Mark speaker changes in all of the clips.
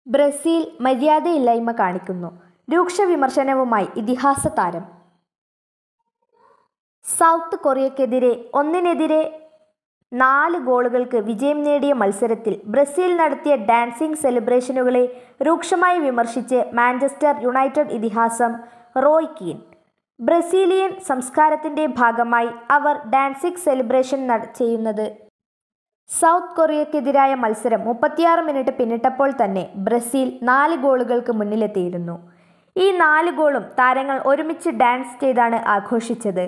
Speaker 1: Brazil മര്യാദയില്ലായ്മ കാണിക്കുന്നു രൂക്ഷ വിമർശനവുമായി ഇതിഹാസ താരം സൗത്ത് കൊറിയക്കെതിരെ ഒന്നിനെതിരെ നാല് ഗോളുകൾക്ക് വിജയം നേടിയ മത്സരത്തിൽ ബ്രസീൽ നടത്തിയ ഡാൻസിംഗ് സെലിബ്രേഷനുകളെ രൂക്ഷമായി വിമർശിച്ച് മാഞ്ചസ്റ്റർ യുണൈറ്റഡ് ഇതിഹാസം റോയ് കീൻ ബ്രസീലിയൻ സംസ്കാരത്തിൻ്റെ ഭാഗമായി അവർ ഡാൻസിംഗ് സെലിബ്രേഷൻ നട ചെയ്യുന്നത് സൗത്ത് കൊറിയക്കെതിരായ മത്സരം മുപ്പത്തിയാറ് മിനിറ്റ് പിന്നിട്ടപ്പോൾ തന്നെ ബ്രസീൽ നാല് ഗോളുകൾക്ക് മുന്നിലെത്തിയിരുന്നു ഈ നാല് ഗോളും താരങ്ങൾ ഒരുമിച്ച് ഡാൻസ് ചെയ്താണ് ആഘോഷിച്ചത്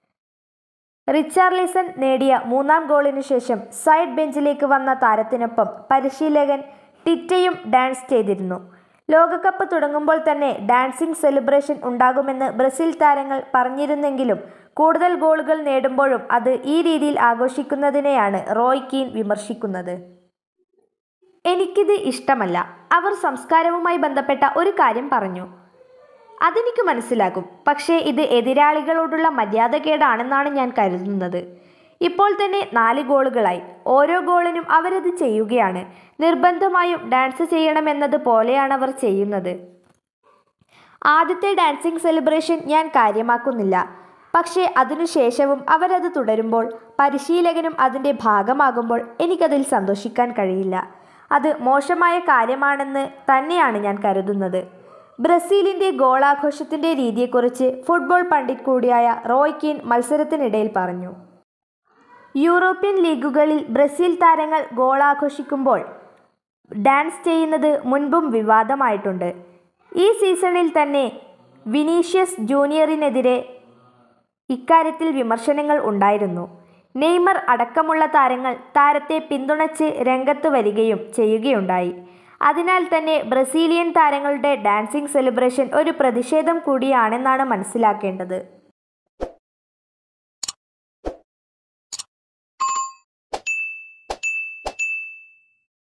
Speaker 1: റിച്ചാർലിസൺ നേടിയ മൂന്നാം ഗോളിനു ശേഷം സൈഡ് ബെഞ്ചിലേക്ക് വന്ന താരത്തിനൊപ്പം പരിശീലകൻ ടിറ്റയും ഡാൻസ് ചെയ്തിരുന്നു ലോകകപ്പ് തുടങ്ങുമ്പോൾ തന്നെ ഡാൻസിംഗ് സെലിബ്രേഷൻ ഉണ്ടാകുമെന്ന് ബ്രസീൽ താരങ്ങൾ പറഞ്ഞിരുന്നെങ്കിലും കൂടുതൽ ഗോളുകൾ നേടുമ്പോഴും അത് ഈ രീതിയിൽ ആഘോഷിക്കുന്നതിനെയാണ് റോയ് കീൻ വിമർശിക്കുന്നത് എനിക്കിത് ഇഷ്ടമല്ല അവർ സംസ്കാരവുമായി ബന്ധപ്പെട്ട ഒരു കാര്യം പറഞ്ഞു അതെനിക്ക് മനസ്സിലാകും പക്ഷേ ഇത് എതിരാളികളോടുള്ള മര്യാദകേടാണെന്നാണ് ഞാൻ കരുതുന്നത് ഇപ്പോൾ തന്നെ നാല് ഗോളുകളായി ഓരോ ഗോളിനും അവരത് ചെയ്യുകയാണ് നിർബന്ധമായും ഡാൻസ് ചെയ്യണമെന്നത് പോലെയാണ് അവർ ചെയ്യുന്നത് ആദ്യത്തെ ഡാൻസിംഗ് സെലിബ്രേഷൻ ഞാൻ കാര്യമാക്കുന്നില്ല പക്ഷേ അതിനുശേഷവും അവരത് തുടരുമ്പോൾ പരിശീലകനും അതിൻ്റെ ഭാഗമാകുമ്പോൾ എനിക്കതിൽ സന്തോഷിക്കാൻ കഴിയില്ല അത് മോശമായ കാര്യമാണെന്ന് തന്നെയാണ് ഞാൻ കരുതുന്നത് ബ്രസീലിൻ്റെ ഗോളാഘോഷത്തിൻ്റെ രീതിയെക്കുറിച്ച് ഫുട്ബോൾ പണ്ഡിറ്റ് കൂടിയായ റോയ് കീൻ മത്സരത്തിനിടയിൽ പറഞ്ഞു യൂറോപ്യൻ ലീഗുകളിൽ ബ്രസീൽ താരങ്ങൾ ഗോളാഘോഷിക്കുമ്പോൾ ഡാൻസ് ചെയ്യുന്നത് മുൻപും വിവാദമായിട്ടുണ്ട് ഈ സീസണിൽ തന്നെ വിനീഷ്യസ് ജൂനിയറിനെതിരെ ഇക്കാര്യത്തിൽ വിമർശനങ്ങൾ ഉണ്ടായിരുന്നു നെയ്മർ അടക്കമുള്ള താരങ്ങൾ താരത്തെ പിന്തുണച്ച് രംഗത്ത് വരികയും ചെയ്യുകയുണ്ടായി അതിനാൽ തന്നെ ബ്രസീലിയൻ താരങ്ങളുടെ ഡാൻസിംഗ് സെലിബ്രേഷൻ ഒരു പ്രതിഷേധം കൂടിയാണെന്നാണ് മനസ്സിലാക്കേണ്ടത്